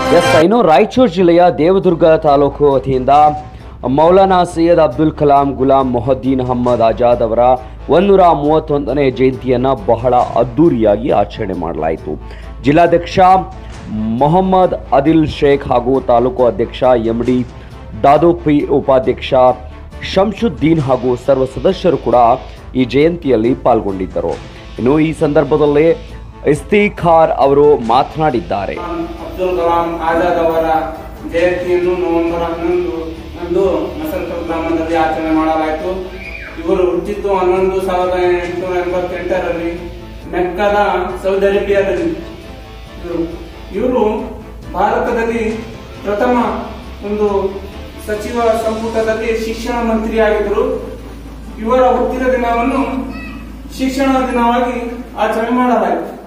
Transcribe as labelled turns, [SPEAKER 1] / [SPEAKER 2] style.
[SPEAKER 1] S ಇನ್ನು ರಾಯಚೂರು ಜಿಲ್ಲೆಯ ದೇವದುರ್ಗ ತಾಲೂಕು ವತಿಯಿಂದ ಮೌಲಾನಾ ಸೈಯದ್ ಅಬ್ದುಲ್ ಕಲಾಂ ಗುಲಾಂ ಮೊಹದ್ದೀನ್ ಅಹಮ್ಮದ್ ಆಜಾದ್ ಅವರ ಒಂದೂರ ಮೂವತ್ತೊಂದನೇ ಜಯಂತಿಯನ್ನು ಬಹಳ ಅದ್ದೂರಿಯಾಗಿ ಆಚರಣೆ ಮಾಡಲಾಯಿತು ಜಿಲ್ಲಾಧ್ಯಕ್ಷ ಮೊಹಮ್ಮದ್ ಅದಿಲ್ ಶೇಖ್ ಹಾಗೂ ತಾಲೂಕು ಅಧ್ಯಕ್ಷ ಎಂ ಡಿ ದಾದೋಪಿ ಉಪಾಧ್ಯಕ್ಷ ಶಂಶುದ್ದೀನ್ ಹಾಗೂ ಸರ್ವ ಸದಸ್ಯರು ಕೂಡ ಈ ಜಯಂತಿಯಲ್ಲಿ ಪಾಲ್ಗೊಂಡಿದ್ದರು ಇನ್ನು ಈ ಸಂದರ್ಭದಲ್ಲಿ ಇಸ್ತಿಖಾರ್ ಅವರು ಮಾತನಾಡಿದ್ದಾರೆ
[SPEAKER 2] ಅಬ್ದುಲ್ ಕಲಾಂ ಆಜಾದ್ ಅವರ ಜಯಂತಿಯನ್ನು ನವೆಂಬರ್ ಹನ್ನೊಂದು ಅಂದು ನಸಲ್ಪುರ್ ಗ್ರಾಮದಲ್ಲಿ ಆಚರಣೆ ಮಾಡಲಾಯಿತು ಇವರು ಹುಟ್ಟಿದ್ದು ಹನ್ನೊಂದು ಸಾವಿರದ ಎಂಟುನೂರ ಎಂಬತ್ತೆಂಟರಲ್ಲಿ ಮೆಕ್ಕದ ಸೌದಿ ಅರೇಬಿಯಾದಲ್ಲಿ ಇವರು ಇವರು ಭಾರತದಲ್ಲಿ ಪ್ರಥಮ ಒಂದು ಸಚಿವ ಸಂಪುಟದಲ್ಲಿ ಶಿಕ್ಷಣ ಮಂತ್ರಿಯಾಗಿದ್ದರು ಇವರ ಹುಟ್ಟಿದ ದಿನವನ್ನು ಶಿಕ್ಷಣ ದಿನವಾಗಿ ಆಚರಣೆ ಮಾಡಲಾಯಿತು